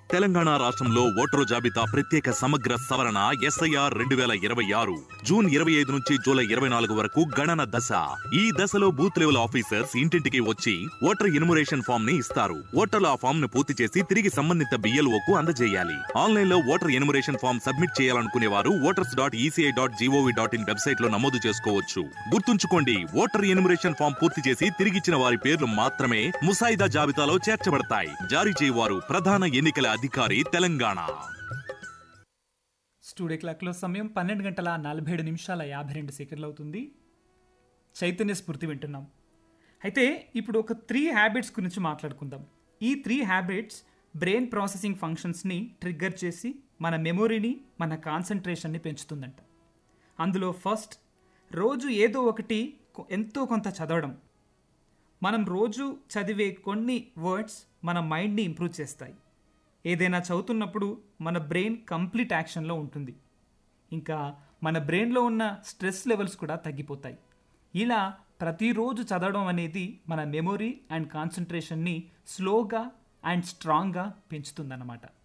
తెలంగాణ రాష్ట్రంలో ఓటరు జాబితా ప్రత్యేక సమగ్ర సవరణ ఎస్ఐఆర్ రెండు వేల ఇరవై ఆరు జూన్ ఇరవై ఐదు నుంచి జూలై ఇరవై నాలుగు వరకు గణన దశ ఈ దశలో బూత్ లెవెల్ ఆఫీసర్స్ ఇంటింటికి వచ్చి ఓటర్ ఎన్యుమరేషన్ ఫామ్ ని ఇస్తారు ఓటర్లు ఆ ఫామ్ ను పూర్తి చేసి తిరిగి సంబంధిత BLO కు అందజేయాలి ఆన్లైన్ లో ఓటర్ ఎన్యుమరేషన్ ఫామ్ సబ్మిట్ చేయాలనుకునే వారు voters dot ECI dot GOV dot in website లో నమోదు చేసుకోవచ్చు గుర్తుంచుకోండి ఓటర్ ఎన్యుమరేషన్ ఫామ్ పూర్తి చేసి తిరిగిచ్చిన వారి పేర్లు మాత్రమే ముసాయిదా జాబితాలో చేర్చబడతాయి జారీ చేయవారు ప్రధాన ఎన్నికల అధికారి తెలంగాణ స్టూడియో క్లాక్లో సమయం పన్నెండు గంటల నలభై ఏడు నిమిషాల యాభై రెండు సెకండ్లు అవుతుంది చైతన్య స్ఫూర్తి వింటున్నాం అయితే ఇప్పుడు ఒక త్రీ హ్యాబిట్స్ గురించి మాట్లాడుకుందాం ఈ త్రీ హ్యాబిట్స్ బ్రెయిన్ ప్రాసెసింగ్ ఫంక్షన్స్ని ట్రిగ్గర్ చేసి మన మెమొరీని మన కాన్సన్ట్రేషన్ని పెంచుతుందంట అందులో ఫస్ట్ రోజు ఏదో ఒకటి కొ- ఎంతో కొంత చదవడం మనం రోజు చదివే కొన్ని వర్డ్స్ మన మైండ్ని ఇంప్రూవ్ చేస్తాయి ఏదైనా చదువుతున్నప్పుడు మన బ్రెయిన్ కంప్లీట్ యాక్షన్లో ఉంటుంది ఇంకా మన బ్రెయిన్లో ఉన్న స్ట్రెస్ లెవెల్స్ కూడా తగ్గిపోతాయి ఇలా ప్రతిరోజు చదవడం అనేది మన మెమొరీ అండ్ కాన్సన్ట్రేషన్ని స్లోగా అండ్ స్ట్రాంగ్గా పెంచుతుందన్నమాట